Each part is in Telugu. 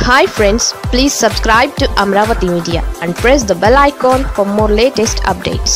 hi friends please subscribe to Amaravati media and press the bell icon for more latest updates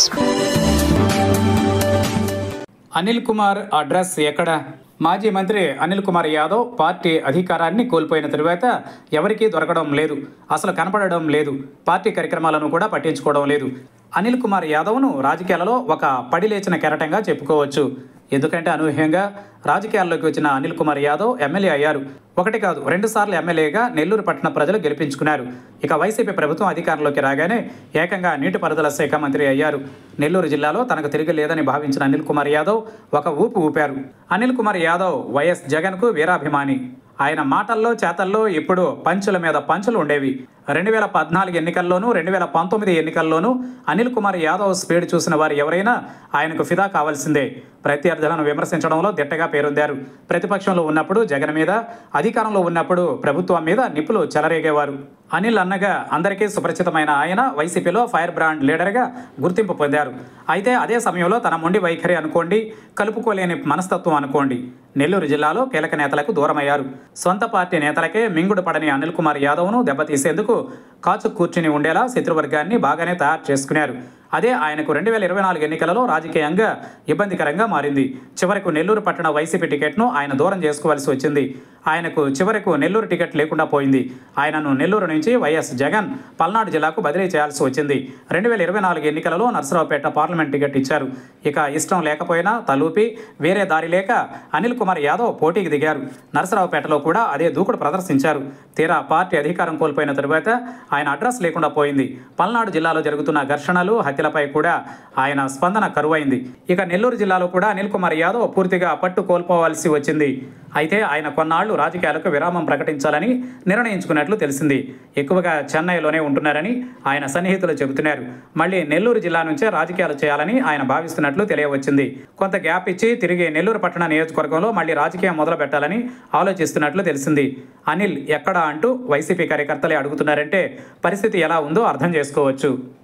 Anil Kumar address ఎక్కడ మాజీ మంత్రి అనిల్ కుమార్ యాదవ్ పార్టీ అధికారాన్ని కోల్పోయిన తరువాత ఎవరికీ దొరకడం లేదు అసలు కనపడడం లేదు పార్టీ కార్యక్రమాలను కూడా పట్టించుకోవడం లేదు అనిల్ కుమార్ యాదవ్ను రాజకీయాలలో ఒక పడి లేచిన కెరటంగా చెప్పుకోవచ్చు ఎందుకంటే అనూహ్యంగా రాజకీయాల్లోకి వచ్చిన అనిల్ కుమార్ యాదవ్ ఎమ్మెల్యే అయ్యారు ఒకటి కాదు రెండు సార్లు ఎమ్మెల్యేగా నెల్లూరు పట్టణ ప్రజలు గెలిపించుకున్నారు ఇక వైసీపీ ప్రభుత్వం అధికారంలోకి రాగానే ఏకంగా నీటిపారుదల శాఖ మంత్రి అయ్యారు నెల్లూరు జిల్లాలో తనకు తిరిగి లేదని భావించిన అనిల్ కుమార్ యాదవ్ ఒక ఊపు ఊపారు అనిల్ కుమార్ యాదవ్ వైఎస్ జగన్కు వీరాభిమాని ఆయన మాటల్లో చేతల్లో ఇప్పుడు పంచుల మీద పంచులు ఉండేవి రెండు వేల పద్నాలుగు ఎన్నికల్లోనూ రెండు వేల పంతొమ్మిది ఎన్నికల్లోనూ అనిల్ కుమార్ యాదవ్ స్పీడ్ చూసిన వారు ఎవరైనా ఆయనకు ఫిదా కావాల్సిందే ప్రత్యర్థులను విమర్శించడంలో దిట్టగా పేరొందారు ప్రతిపక్షంలో ఉన్నప్పుడు జగన్ మీద అధికారంలో ఉన్నప్పుడు ప్రభుత్వం మీద నిప్పులు చెలరేగేవారు అనిల్ అన్నగా అందరికీ సుపరిచితమైన ఆయన వైసీపీలో ఫైర్ బ్రాండ్ లీడర్గా గుర్తింపు పొందారు అయితే అదే సమయంలో తన మొండి వైఖరి అనుకోండి కలుపుకోలేని మనస్తత్వం అనుకోండి నెల్లూరు జిల్లాలో కీలక నేతలకు దూరమయ్యారు సొంత పార్టీ నేతలకే మింగుడు పడని అనిల్ కుమార్ యాదవ్ను దెబ్బతీసేందుకు కాచు కూర్చుని ఉండేలా శత్రువర్గాన్ని బాగానే తయారు చేసుకున్నారు అదే ఆయనకు రెండు వేల ఇరవై నాలుగు ఎన్నికలలో రాజకీయంగా ఇబ్బందికరంగా మారింది చివరకు నెల్లూరు పట్టణ వైసీపీ టికెట్ను ఆయన దూరం చేసుకోవాల్సి వచ్చింది ఆయనకు చివరకు నెల్లూరు టికెట్ లేకుండా పోయింది ఆయనను నెల్లూరు నుంచి వైఎస్ జగన్ పల్నాడు జిల్లాకు బదిలీ చేయాల్సి వచ్చింది రెండు వేల ఇరవై నాలుగు ఎన్నికలలో నర్సరావుపేట పార్లమెంట్ టికెట్ ఇచ్చారు ఇక ఇష్టం లేకపోయినా తలూపి వేరే దారి లేక అనిల్ కుమార్ యాదవ్ పోటీకి దిగారు నర్సరావుపేటలో కూడా అదే దూకుడు ప్రదర్శించారు తీరా పార్టీ అధికారం కోల్పోయిన తరువాత ఆయన అడ్రస్ లేకుండా పోయింది పల్నాడు జిల్లాలో జరుగుతున్న ఘర్షణలు హత్యలపై కూడా ఆయన స్పందన కరువైంది ఇక నెల్లూరు జిల్లాలో కూడా అనిల్ కుమార్ యాదవ్ పూర్తిగా పట్టు కోల్పోవాల్సి వచ్చింది అయితే ఆయన కొన్నాళ్లు రాజకీయాలకు విరామం ప్రకటించాలని నిర్ణయించుకున్నట్లు తెలిసింది ఎక్కువగా చెన్నైలోనే ఉంటున్నారని ఆయన సన్నిహితులు చెబుతున్నారు మళ్ళీ నెల్లూరు జిల్లా నుంచే రాజకీయాలు చేయాలని ఆయన భావిస్తున్నట్లు తెలియవచ్చింది కొంత గ్యాప్ ఇచ్చి తిరిగి నెల్లూరు పట్టణ నియోజకవర్గంలో మళ్ళీ రాజకీయం మొదలు పెట్టాలని ఆలోచిస్తున్నట్లు తెలిసింది అనిల్ ఎక్కడ అంటూ వైసీపీ కార్యకర్తలే అడుగుతున్నారంటే పరిస్థితి ఎలా ఉందో అర్థం చేసుకోవచ్చు